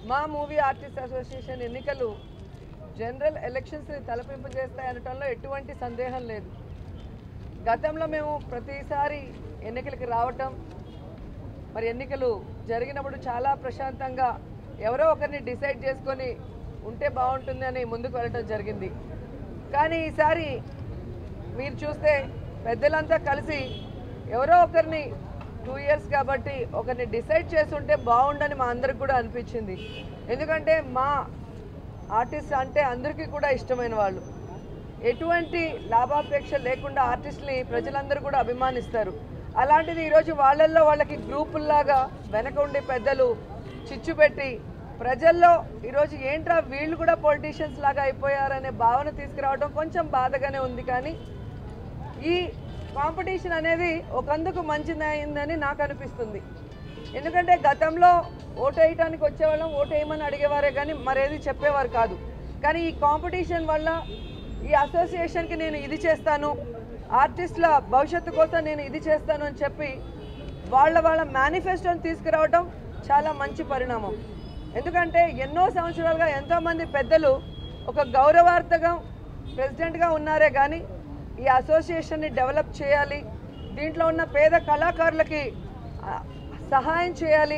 మా movie artist association ఎన్నికలు general ఎలక్షన్స్ని తలపింపు చేస్తాయనటంలో ఎటువంటి సందేహం లేదు గతంలో మేము ప్రతిసారి ఎన్నికలకి రావటం మరి ఎన్నికలు జరిగినప్పుడు చాలా ప్రశాంతంగా ఎవరో ఒకరిని డిసైడ్ చేసుకొని ఉంటే బాగుంటుంది అని ముందుకు వెళ్ళటం జరిగింది కానీ ఈసారి మీరు చూస్తే పెద్దలంతా కలిసి ఎవరో ఒకరిని టూ ఇయర్స్ కాబట్టి ఒకరిని డిసైడ్ చేస్తుంటే బాగుండని మా అందరికి కూడా అనిపించింది ఎందుకంటే మా ఆర్టిస్ట్ అంటే అందరికీ కూడా ఇష్టమైన వాళ్ళు ఎటువంటి లాభాపేక్ష లేకుండా ఆర్టిస్ట్ని ప్రజలందరూ కూడా అభిమానిస్తారు అలాంటిది ఈరోజు వాళ్ళల్లో వాళ్ళకి గ్రూపుల్లాగా వెనక ఉండే పెద్దలు చిచ్చు పెట్టి ప్రజల్లో ఈరోజు ఏంట్రా వీళ్ళు కూడా పొలిటీషియన్స్ లాగా అయిపోయారనే భావన తీసుకురావడం కొంచెం బాధగానే ఉంది కానీ ఈ కాంపిటీషన్ అనేది ఒకందుకు మంచిది అయిందని నాకు అనిపిస్తుంది ఎందుకంటే గతంలో ఓటు వేయటానికి వచ్చేవాళ్ళం ఓటు వేయమని అడిగేవారే కానీ మరేది చెప్పేవారు కాదు కానీ ఈ కాంపిటీషన్ వల్ల ఈ అసోసియేషన్కి నేను ఇది చేస్తాను ఆర్టిస్టుల భవిష్యత్తు కోసం నేను ఇది చేస్తాను అని చెప్పి వాళ్ళ వాళ్ళ మేనిఫెస్టోని తీసుకురావడం చాలా మంచి పరిణామం ఎందుకంటే ఎన్నో సంవత్సరాలుగా ఎంతోమంది పెద్దలు ఒక గౌరవార్థకం ప్రెసిడెంట్గా ఉన్నారే కానీ ఈ అసోసియేషన్ని డెవలప్ చేయాలి దీంట్లో ఉన్న పేద కళాకారులకి ఆ, సహాయం చేయాలి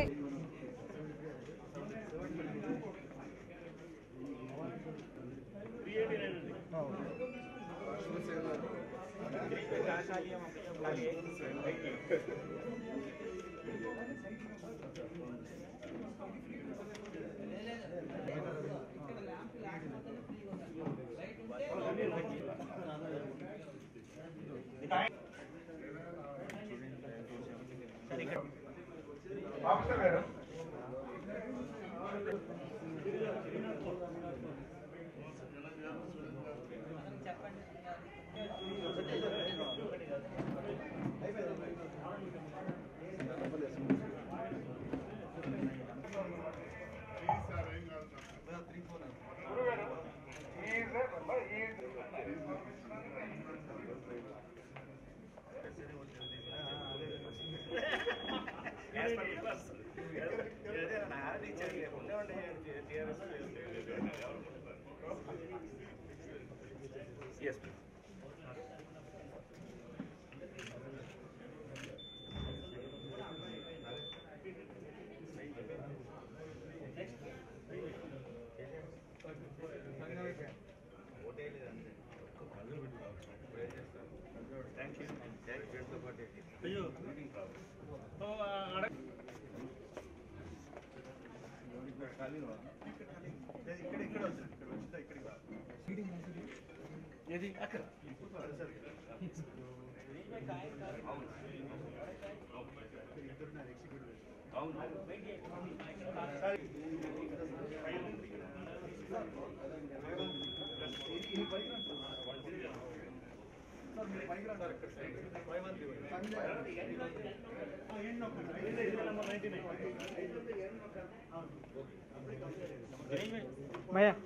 భయ్యా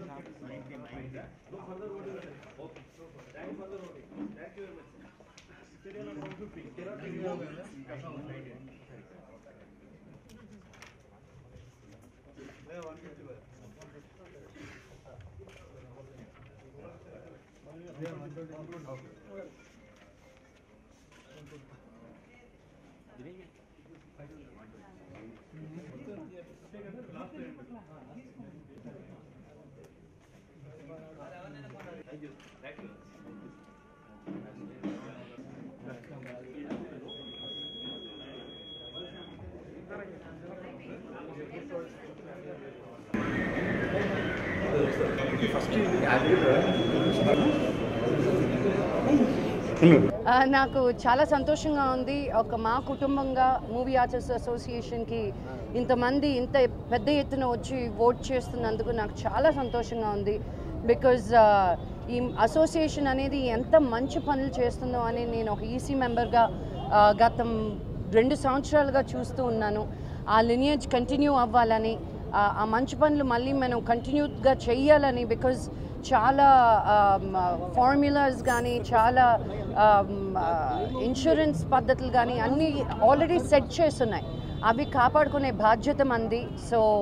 ఆ, నాకు చాలా సంతోషంగా ఉంది ఒక మా కుటుంబంగా మూవీ ఆర్టిస్ట్ అసోసియేషన్కి ఇంతమంది ఇంత పెద్ద ఎత్తున వచ్చి ఓట్ చేస్తున్నందుకు నాకు చాలా సంతోషంగా ఉంది బికాజ్ ఈ అసోసియేషన్ అనేది ఎంత మంచి పనులు చేస్తుందో అని నేను ఒక ఈసీ మెంబర్గా గతం రెండు సంవత్సరాలుగా చూస్తూ ఉన్నాను ఆ లినియేజ్ కంటిన్యూ అవ్వాలని ఆ ఆ మంచి పనులు మళ్ళీ మనం కంటిన్యూగా చెయ్యాలని బికాజ్ చాలా ఫార్ములాస్ కానీ చాలా ఇన్సూరెన్స్ పద్ధతులు కానీ అన్నీ ఆల్రెడీ సెట్ చేస్తున్నాయి అవి కాపాడుకునే బాధ్యత మంది సో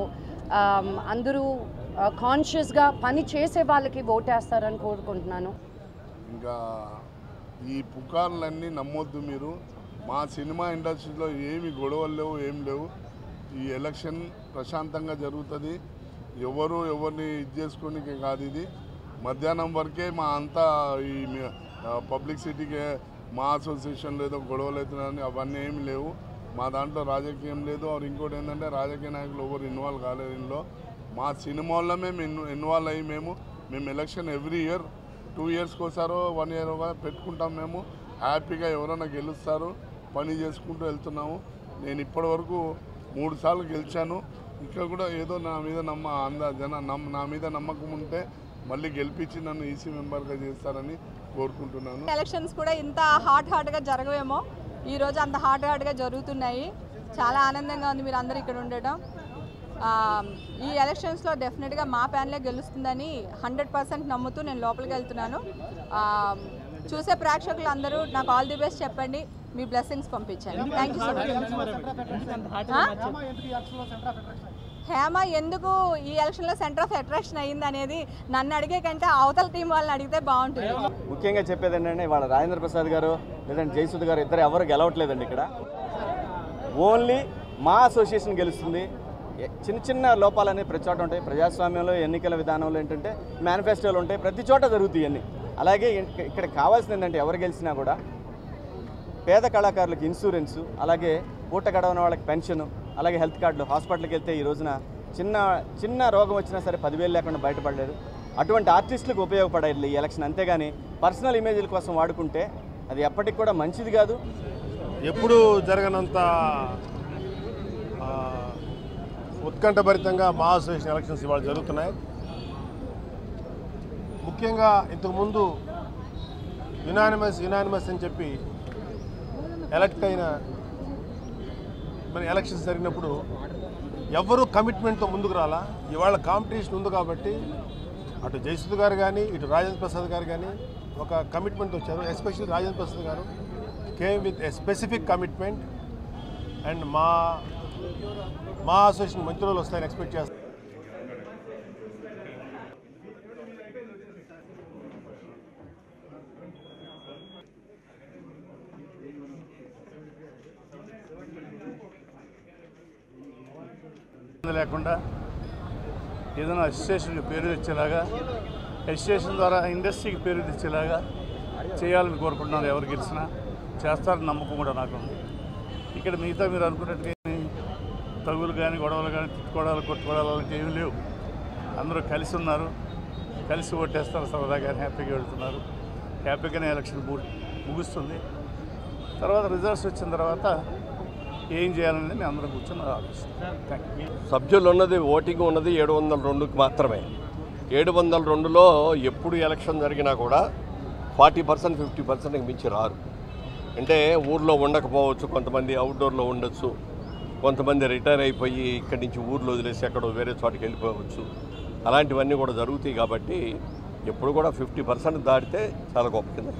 ఆమ్, అందరూ కాన్షియస్గా పని చేసే వాళ్ళకి ఓటేస్తారని కోరుకుంటున్నాను ఇంకా ఈ పుకార్లన్నీ నమ్మొద్దు మీరు మా సినిమా ఇండస్ట్రీలో ఏమి గొడవలు లేవు ఏం లేవు ఈ ఎలక్షన్ ప్రశాంతంగా జరుగుతుంది ఎవరు ఎవరిని ఇది చేసుకోనికి కాదు ఇది మధ్యాహ్నం వరకే మా అంతా ఈ పబ్లిసిటీకి మా అసోసియేషన్లో ఏదో గొడవలు అవుతున్నాయని అవన్నీ ఏమి లేవు మా దాంట్లో రాజకీయం లేదు ఆర్ ఇంకోటి ఏంటంటే రాజకీయ నాయకులు ఎవరు ఇన్వాల్వ్ కాలేదు ఇందులో మా సినిమాల్లో మేము ఇన్ ఇన్వాల్వ్ అయ్యి మేము మేము ఎలక్షన్ ఎవ్రీ ఇయర్ టూ ఇయర్స్కి ఒకసారో వన్ ఇయర్ పెట్టుకుంటాం మేము హ్యాపీగా ఎవరైనా గెలుస్తారు పని చేసుకుంటూ వెళ్తున్నాము నేను ఇప్పటి వరకు మూడు సార్లు గెలిచాను ఇక్కడ కూడా ఏదో నా మీద నమ్మ అంద జన నమ్మ నా మీద నమ్మకం ఉంటే మళ్ళీ గెలిపించి నన్ను ఈసీ మెంబర్గా చేస్తారని కోరుకుంటున్నాను ఎలక్షన్స్ కూడా ఇంత హాట్ హాట్గా జరగవేమో ఈ రోజు అంత హాట్ హాట్గా జరుగుతున్నాయి చాలా ఆనందంగా ఉంది మీరు అందరూ ఇక్కడ ఉండటం ఆ, ఈ ఎలక్షన్స్లో డెఫినెట్గా మా ప్యాన్లే గెలుస్తుందని హండ్రెడ్ పర్సెంట్ నమ్ముతూ నేను లోపలికి వెళ్తున్నాను ఆ, చూసే ప్రేక్షకులు అందరూ నాకు ఆల్ ది బెస్ట్ చెప్పండి మీ బ్లెస్సింగ్స్ పంపించండి thank you so much Hema ఎందుకు ఈ ఎలక్షన్లో సెంటర్ ఆఫ్ అట్రాక్షన్ అయ్యింది అనేది నన్ను అడిగే కంటే అవతల టీం వాళ్ళని అడిగితే బాగుంటుంది ముఖ్యంగా చెప్పేది ఏంటంటే వాళ్ళ రాజేంద్ర ప్రసాద్ గారు లేదంటే జయసుద్ గారు ఇద్దరు ఎవరు గెలవట్లేదండి ఇక్కడ ఓన్లీ మా అసోసియేషన్ గెలుస్తుంది ఎ- చిన్న చిన్న లోపాలు అనేవి ప్రతి చోట ఉంటాయి ప్రజాస్వామ్యంలో ఎన్నికల విధానంలో ఏంటంటే మేనిఫెస్టోలు ఉంటాయి ప్రతి చోట జరుగుతాయి అన్నీ అలాగే ఇక- ఇక్కడ కావాల్సింది ఏంటంటే ఎవరు గెలిచినా కూడా పేద కళాకారులకు ఇన్సూరెన్సు అలాగే పూట గడవని వాళ్ళకి పెన్షన్ అలాగే హెల్త్ కార్డులు హాస్పిటల్కి వెళ్తే ఈ రోజున చిన్న చిన్న రోగం వచ్చినా సరే పదివేలు లేకుండా బయటపడలేదు అటువంటి ఆర్టిస్టులకు ఉపయోగపడాలి ఈ ఎలక్షన్ అంతేగాని పర్సనల్ ఇమేజ్ల కోసం వాడుకుంటే అది ఎప్పటికి కూడా మంచిది కాదు ఎప్పుడూ జరగనంత ఆ, ఉత్కంఠభరితంగా మా అసోసియేషన్ ఎలక్షన్స్ ఇవాళ జరుగుతున్నాయి ముఖ్యంగా ఇంతకుముందు యునానిమస్ యునానిమస్ అని చెప్పి ఎలక్ట్ అయిన మరి ఎలక్షన్స్ జరిగినప్పుడు ఎవరు కమిట్మెంట్తో ముందుకు రాలా ఇవాళ కాంపిటీషన్ ఉంది కాబట్టి అటు జయసుద్ గారు కానీ ఇటు రాజేంద్ర ప్రసాద్ గారు కానీ ఒక కమిట్మెంట్ వచ్చారు especially Rajendra Prasad garu came with a specific commitment and మా మా అసోసియేషన్ మంచి రోజులు వస్తాయని ఎక్స్పెక్ట్ చేస్తాం ఇబ్బంది లేకుండా ఏదైనా అసోసియేషన్కి పేరు తెచ్చేలాగా అసోసియేషన్ ద్వారా ఇండస్ట్రీకి పేరు తెచ్చేలాగా చేయాలని కోరుకుంటున్నాను ఎవరు గెలిచినా చేస్తారని నమ్మకం కూడా నాకు ఉంది ఇక్కడ మిగతా మీరు అనుకున్నట్టుగా ఏమీ తగులు కానీ గొడవలు కానీ తిట్టుకోవడాలు కొట్టుకోవడాలు అలాంటివి ఏమీ లేవు అందరూ కలిసి ఉన్నారు కలిసి ఓటేస్తారు సరదాగా హ్యాపీగా వెళ్తున్నారు హ్యాపీగానే ఎలక్షన్ ము- ముగుస్తుంది తర్వాత రిజల్ట్స్ వచ్చిన తర్వాత ఏం చేయాలనేది మేము అందరం కూర్చొని ఆలోచిస్తాం థ్యాంక్ యూ సభ్యులు ఉన్నది ఓటింగ్ ఉన్నది ఏడు వందల రెండుకి మాత్రమే ఏడు వందల రెండులో ఎప్పుడు ఎలక్షన్ జరిగినా కూడా ఫార్టీ పర్సెంట్ ఫిఫ్టీ పర్సెంట్కి మించి రారు అంటే ఊర్లో ఉండకపోవచ్చు కొంతమంది అవుట్డోర్లో ఉండొచ్చు కొంతమంది రిటైర్ అయిపోయి ఇక్కడి నుంచి ఊర్లో వదిలేసి ఎక్కడో వేరే చోటుకి వెళ్ళిపోవచ్చు అలాంటివన్నీ కూడా జరుగుతాయి కాబట్టి ఎప్పుడు కూడా ఫిఫ్టీ పర్సెంట్ దాటితే చాలా గొప్ప కింద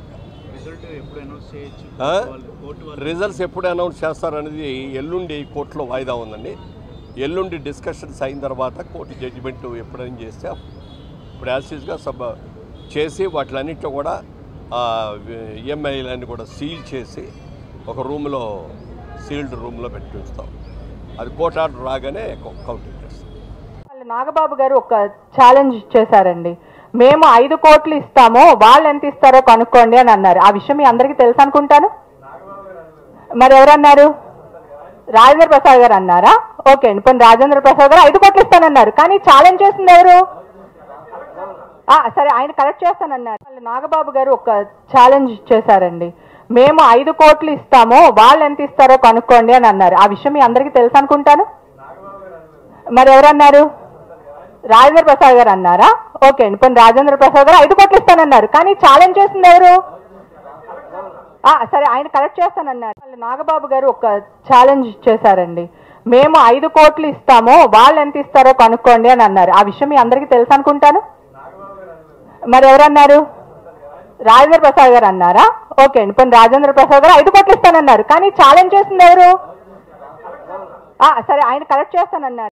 ఆ? రిజల్ట్స్ ఎప్పుడు అనౌన్స్ చేస్తారనేది ఎల్లుండి కోర్టులో వాయిదా ఉందండి ఎల్లుండి డిస్కషన్స్ అయిన తర్వాత కోర్టు జడ్జిమెంట్ ఎప్పుడైనా చేస్తే ఇప్పుడు యాసిస్గా సబ్ చేసి వాటిలన్నింటిలో కూడా ఈఎంఐలన్నీ కూడా సీల్ చేసి ఒక రూమ్లో సీల్డ్ రూమ్లో పెట్టి ఉంచుతాం అది కోర్టు ఆర్డర్ రాగానే కౌంటింగ్ చేస్తాం వాళ్ళు నాగబాబు గారు ఒక ఛాలెంజ్ చేశారండి మేము ఐదు కోట్లు ఇస్తాము వాళ్ళు ఎంత ఇస్తారో కనుక్కోండి అని అన్నారు ఆ విషయం మీ అందరికీ తెలుసు అనుకుంటాను మరి ఎవరన్నారు రాజేంద్ర ప్రసాద్ గారు అన్నారా ఓకే అండి పోనీ రాజేంద్ర ప్రసాద్ గారు ఐదు కోట్లు ఇస్తానన్నారు కానీ ఛాలెంజ్ చేసింది ఎవరు ఆ, సరే ఆయన కరెక్ట్ చేస్తానన్నారు వాళ్ళు నాగబాబు గారు ఒక ఛాలెంజ్ చేశారండి మేము ఐదు కోట్లు ఇస్తాము వాళ్ళు ఎంత ఇస్తారో కనుక్కోండి అని అన్నారు ఆ విషయం మీ అందరికీ తెలుసు అనుకుంటాను మరి ఎవరన్నారు రాజేంద్ర ప్రసాద్ గారు అన్నారా ఓకే అండి పోనీ రాజేంద్ర ప్రసాద్ గారు ఐదు కోట్లు ఇస్తానన్నారు కానీ ఛాలెంజ్ చేసింది ఎవరు ఆ, సరే ఆయన కరెక్ట్ చేస్తానన్నారు వాళ్ళు నాగబాబు గారు ఒక ఛాలెంజ్ చేశారండి మేము ఐదు కోట్లు ఇస్తాము వాళ్ళు ఎంత ఇస్తారో కనుక్కోండి అని అన్నారు ఆ విషయం మీ అందరికీ తెలుసు అనుకుంటాను మరి ఎవరన్నారు రాజేంద్ర ప్రసాద్ గారు అన్నారా ఓకే అండి పోనీ రాజేంద్ర ప్రసాద్ గారు ఐదు కోట్లు ఇస్తానన్నారు కానీ ఛాలెంజ్ చేసింది ఎవరు ఆ, సరే ఆయన కరెక్ట్ చేస్తానన్నారు